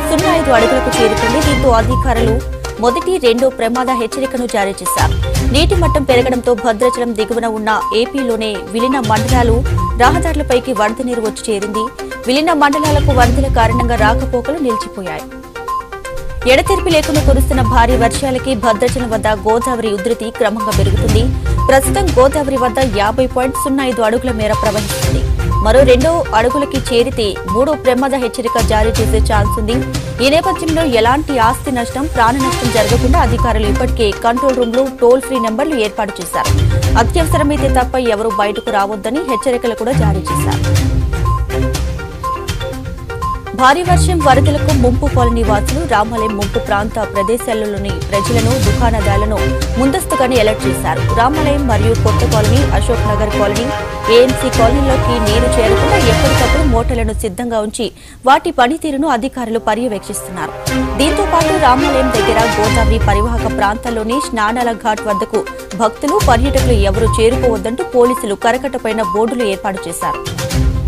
సున్నా ఐదు అడుగులకు చేరుకుంది దీంతో అధికారులు మొదటి రెండో ప్రమాద హెచ్చరికను జారీ చేశారు నీటి మట్టం పెరగడంతో భద్రాచలం దిగువన ఉన్న ఏపీలోనే విలీన మండలాలు రహదారులపైకి వరద నీరు వచ్చి చేరింది విలీన మండలాలకు వరదల కారణంగా రాకపోకలు నిలిచిపోయాయి ఎడతెరిపి లేకుండా కురుస్తున్న భారీ వర్షాలకి భద్రాచలం వద్ద గోదావరి ఉధృతి క్రమంగా పెరుగుతుంది ప్రస్తుతం గోదావరి వద్ద యాభై పాయింట్ సున్నా ఐదు అడుగుల మేర ప్రవహిస్తుంది మరో రెండో అడుగులకి చేరితే మూడో ప్రమాద హెచ్చరిక జారీ చేసే ఛాన్స్ ఉంది ఈ నేపథ్యంలో ఎలాంటి ఆస్తి నష్టం ప్రాణ నష్టం జరగకుండా అధికారులు ఇప్పటికే కంట్రోల్ రూమ్ లో టోల్ ఫ్రీ నెంబర్లు ఏర్పాటు చేశారు అత్యవసరమైతే తప్ప ఎవరూ బయటకు రావద్దని హెచ్చరికలు కూడా జారీ చేశారు భారీ వర్షం వరదలకు ముంపు కాలనీ వాసులు రామాలయం ముంపు ప్రాంత ప్రదేశాలలోని ప్రజలను దుకాణదారులను ముందస్తుగానే అలర్ట్ చేశారు రామాలయం మరియు కొత్త colony Ashok Nagar colony AMC కాలనీలోకి నీరు చేరకుండా ఎప్పటికప్పుడు మోటార్లను సిద్ధంగా ఉంచి వాటి పనితీరును అధికారులు పర్యవేక్షిస్తున్నారు దీంతో పాటు రామాలయం దగ్గర గోదావరి పరివాహక ప్రాంతాల్లోని స్నానాల ఘాట్ వద్దకు భక్తులు పర్యాటకులు ఎవరూ చేరుకోవద్దంటూ పోలీసులు కరకట్టపైన బోర్డులు ఏర్పాటు చేశారు